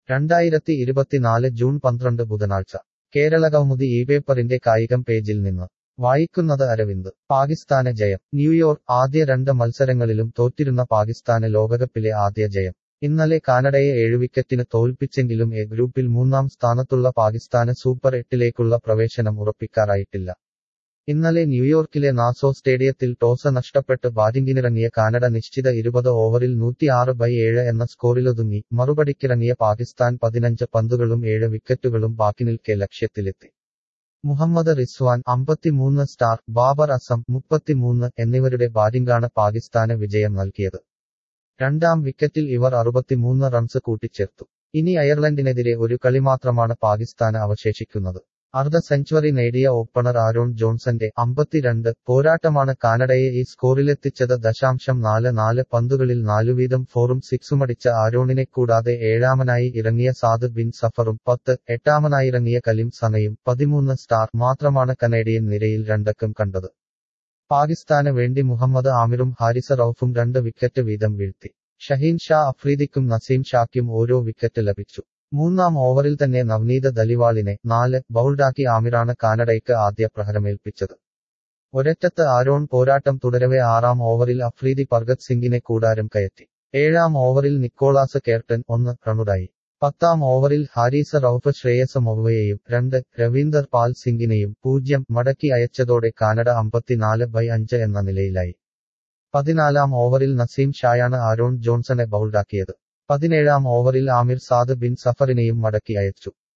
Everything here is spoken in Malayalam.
രണ്ടായിരത്തി ഇരുപത്തിനാല് ജൂൺ പന്ത്രണ്ട് ബുധനാഴ്ച കേരള കൗമുദി ഈ പേപ്പറിന്റെ കായികം പേജിൽ നിന്ന് വായിക്കുന്നത് അരവിന്ദ് പാകിസ്ഥാന് ജയം ന്യൂയോർക്ക് ആദ്യ രണ്ട് മത്സരങ്ങളിലും തോറ്റിരുന്ന പാകിസ്ഥാന് ലോകകപ്പിലെ ആദ്യ ജയം ഇന്നലെ കാനഡയെ ഏഴ് വിക്കറ്റിന് തോൽപ്പിച്ചെങ്കിലും എ ഗ്രൂപ്പിൽ മൂന്നാം സ്ഥാനത്തുള്ള പാകിസ്ഥാന് സൂപ്പർ എട്ടിലേക്കുള്ള പ്രവേശനം ഉറപ്പിക്കാറായിട്ടില്ല ഇന്നലെ ന്യൂയോർക്കിലെ നാസോ സ്റ്റേഡിയത്തിൽ ടോസ് നഷ്ടപ്പെട്ട് ബാറ്റിംഗിനിറങ്ങിയ കാനഡ നിശ്ചിത ഇരുപത് ഓവറിൽ നൂറ്റിയാറ് ബൈ ഏഴ് എന്ന സ്കോറിലൊതുങ്ങി മറുപടിക്കിറങ്ങിയ പാകിസ്ഥാൻ പതിനഞ്ച് പന്തുകളും ഏഴ് വിക്കറ്റുകളും ബാക്കി നിൽക്കെ ലക്ഷ്യത്തിലെത്തി മുഹമ്മദ് റിസ്വാൻ അമ്പത്തിമൂന്ന് സ്റ്റാർ ബാബർ അസം മുപ്പത്തിമൂന്ന് എന്നിവരുടെ ബാറ്റിംഗാണ് പാകിസ്ഥാന് വിജയം നൽകിയത് രണ്ടാം വിക്കറ്റിൽ ഇവർ അറുപത്തിമൂന്ന് റൺസ് കൂട്ടിച്ചേർത്തു ഇനി അയർലൻഡിനെതിരെ ഒരു കളി മാത്രമാണ് പാകിസ്ഥാന് അവശേഷിക്കുന്നത് അർദ്ധ സെഞ്ചുറി നേടിയ ഓപ്പണർ ആരോൺ ജോൺസന്റെ അമ്പത്തിരണ്ട് പോരാട്ടമാണ് കാനഡയെ ഈ സ്കോറിലെത്തിച്ചത് ദശാംശം നാല് നാല് പന്തുകളിൽ നാലുവീതം ഫോറും സിക്സുമടിച്ച ആരോണിനെ കൂടാതെ ഏഴാമനായി ഇറങ്ങിയ സാദ് ബിൻ സഫറും പത്ത് എട്ടാമനായിറങ്ങിയ കലിം സനയും പതിമൂന്ന് സ്റ്റാർ മാത്രമാണ് കനേഡിയൻ നിരയിൽ രണ്ടക്കം കണ്ടത് പാകിസ്ഥാന് വേണ്ടി മുഹമ്മദ് ആമിറും ഹാരിസ റൌഫും രണ്ട് വിക്കറ്റ് വീതം വീഴ്ത്തി ഷഹീൻ ഷാ അഫ്രീദിക്കും നസീം ഷാക്കും ഓരോ വിക്കറ്റ് ലഭിച്ചു മൂന്നാം ഓവറിൽ തന്നെ നവനീത ദലിവാളിനെ നാല് ബൗൾഡാക്കി ആമിറാണ് കാനഡയ്ക്ക് ആദ്യ പ്രഹരമേൽപ്പിച്ചത് ഒരറ്റത്ത് ആരോൺ പോരാട്ടം തുടരവെ ആറാം ഓവറിൽ അഫ്രീദി പർഗത് സിംഗിനെ കൂടാരം കയറ്റി ഏഴാം ഓവറിൽ നിക്കോളാസ് കേർട്ടൻ ഒന്ന് റണ്ണുടായി പത്താം ഓവറിൽ ഹാരീസ റൌഫ് ശ്രേയസ് മൊവയെയും രണ്ട് രവീന്ദർ പാൽ സിംഗിനെയും പൂജ്യം മടക്കി അയച്ചതോടെ കാനഡ അമ്പത്തിനാല് ബൈ അഞ്ച് എന്ന നിലയിലായി പതിനാലാം ഓവറിൽ നസീം ഷായാണ് ആരോൺ ജോൺസനെ ബൗൾഡാക്കിയത് പതിനേഴാം ഓവറിൽ ആമിർ സാദ് ബിൻ സഫറിനെയും മടക്കി അയച്ചു